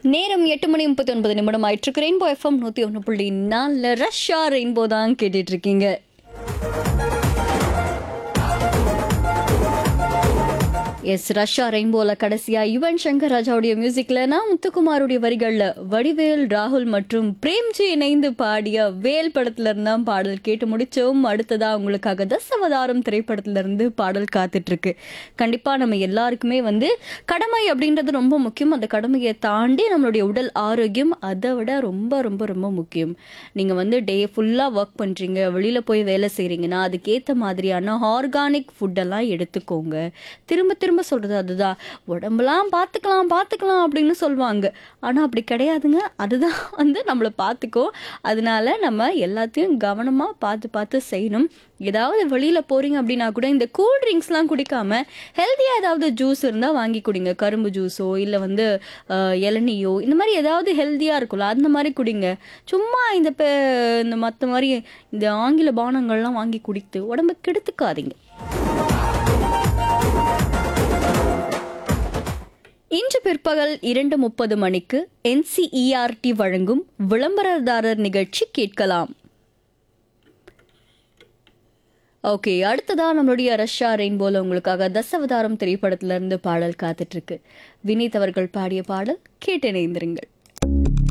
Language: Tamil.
நேரம் எட்டு மணி முப்பத்தி ஒன்பது நிமிடம் ஆயிட்டு ரெயின்போ எஃப்எம் நூற்றி ஒன்று புள்ளி நாலில் ரஷ்ஷா ரெயின்போ தான் கேட்டுட்டு இருக்கீங்க எஸ் ரஷ்யா ரெயின்போல கடைசியா யுவன் சங்கர் ராஜாவுடைய மியூசிக்ல நான் முத்துக்குமாருடைய வரிகள்ல வடிவேல் ராகுல் மற்றும் பிரேம்ஜி இணைந்து பாடிய வேல் படத்துல இருந்தா பாடல் கேட்டு முடிச்சோம் அடுத்ததா உங்களுக்காக தசவதாரம் திரைப்படத்துல இருந்து பாடல் காத்துட்டு இருக்கு கண்டிப்பா நம்ம எல்லாருக்குமே வந்து கடமை அப்படின்றது ரொம்ப முக்கியம் அந்த கடமையை தாண்டி நம்மளுடைய உடல் ஆரோக்கியம் அதை விட ரொம்ப ரொம்ப ரொம்ப முக்கியம் நீங்க வந்து டே ஃபுல்லா ஒர்க் பண்றீங்க வெளியில போய் வேலை செய்றீங்கன்னா அதுக்கேத்த மாதிரியான ஆர்கானிக் ஃபுட்டெல்லாம் எடுத்துக்கோங்க திரும்ப திரும்ப சொல்றது அதுதான் உடம்பெல்லாம் பார்த்துக்கலாம் பார்த்துக்கலாம் அப்படின்னு சொல்லுவாங்க ஆனா அப்படி கிடையாதுங்க அதுதான் வந்து நம்மளை பார்த்துக்கோ அதனால நம்ம எல்லாத்தையும் கவனமா பார்த்து பார்த்து செய்யணும் ஏதாவது வெளியில போறீங்க அப்படின்னா கூட இந்த கூல் ட்ரிங்க்ஸ்லாம் குடிக்காம ஹெல்த்தியா ஏதாவது ஜூஸ் இருந்தா வாங்கி குடிங்க கரும்பு ஜூஸோ இல்ல வந்து அஹ், இளநியோ இந்த மாதிரி ஏதாவது ஹெல்த்தியா இருக்கும்ல அந்த மாதிரி குடிங்க சும்மா இந்த பெ- இந்த மற்ற மாதிரி இந்த ஆங்கில பானங்கள்லாம் வாங்கி குடித்து உடம்பை கெடுத்துக்காதீங்க இன்று பிற்பகல் இரண்டு முப்பது மணிக்கு என்சிஇஆர்டி வழங்கும் விளம்பரதாரர் நிகழ்ச்சி கேட்கலாம் ஓகே அடுத்ததா நம்மளுடைய ரஷ்யா ரெயின்போல உங்களுக்காக தசவதாரம் திரைப்படத்துல இருந்து பாடல் காத்துட்டு இருக்கு வினீத் அவர்கள் பாடிய பாடல் கேட்டிணைந்திருங்கள்